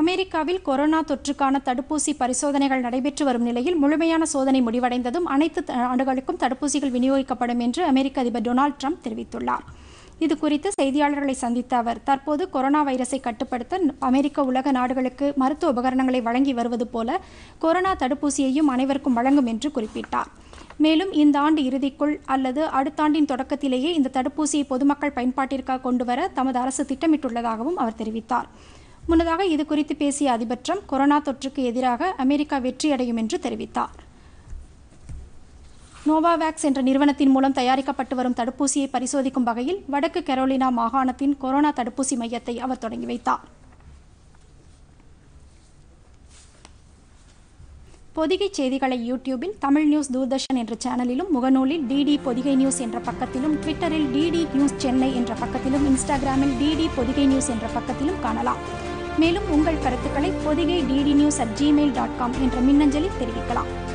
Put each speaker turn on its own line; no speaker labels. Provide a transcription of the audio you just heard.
அமெரிக்காவில் கொரோனா தொற்றுக்கான தடுப்பூசி பரிசோதனைகள் நடைபெற்று வரும் நிலையில் முழுமையான சோதனை முடிவடைந்ததும் அனைத்து த- நாடுகளுக்கும் தடுப்பூசிகள் விநியோகிக்கப்படும் என்று அமெரிக்க அதிபர் டொனால்ட் ட்ரம்ப் தெரிவித்துள்ளார் இது குறித்து செய்தியாளர்களை சந்தித்த அவர் தற்போது கொரோனா வைரஸை கட்டுப்படுத்த அமெரிக்க உலக நாடுகளுக்கு மருத்துவ உபகரணங்களை வழங்கி வருவது போல கொரோனா தடுப்பூசியையும் அனைவருக்கும் வழங்கும் என்று குறிப்பிட்டார் மேலும் இந்த ஆண்டு இறுதிக்குள் அல்லது அடுத்த ஆண்டின் தொடக்கத்திலேயே இந்த தடுப்பூசியை பொதுமக்கள் பயன்பாட்டிற்காக கொண்டுவர தமது அரசு திட்டமிட்டுள்ளதாகவும் அவர் தெரிவித்தார் முன்னதாக இது குறித்து பேசிய அதிபர் ட்ரம்ப் கொரோனா தொற்றுக்கு எதிராக அமெரிக்கா வெற்றியடையும் என்று தெரிவித்தார் நோவாவேக்ஸ் என்ற நிறுவனத்தின் மூலம் தயாரிக்கப்பட்டு வரும் தடுப்பூசியை பரிசோதிக்கும் வகையில் வடக்கு கரோலினா மாகாணத்தின் கொரோனா தடுப்பூசி மையத்தை அவர் தொடங்கி வைத்தார் பொதிகை செய்திகளை யூடியூபில் தமிழ் நியூஸ் தூர்தர்ஷன் என்ற சேனலிலும் முகநூலில் டிடி பொதிகை நியூஸ் என்ற பக்கத்திலும் ட்விட்டரில் டிடி நியூஸ் சென்னை என்ற பக்கத்திலும் இன்ஸ்டாகிராமில் டிடி பொதிகை நியூஸ் என்ற பக்கத்திலும் காணலாம் மேலும் உங்கள் கருத்துக்களை Podhigai DD news at Gmail dot com என்ற மின்னஞ்சலில் தெரிவிக்கலாம்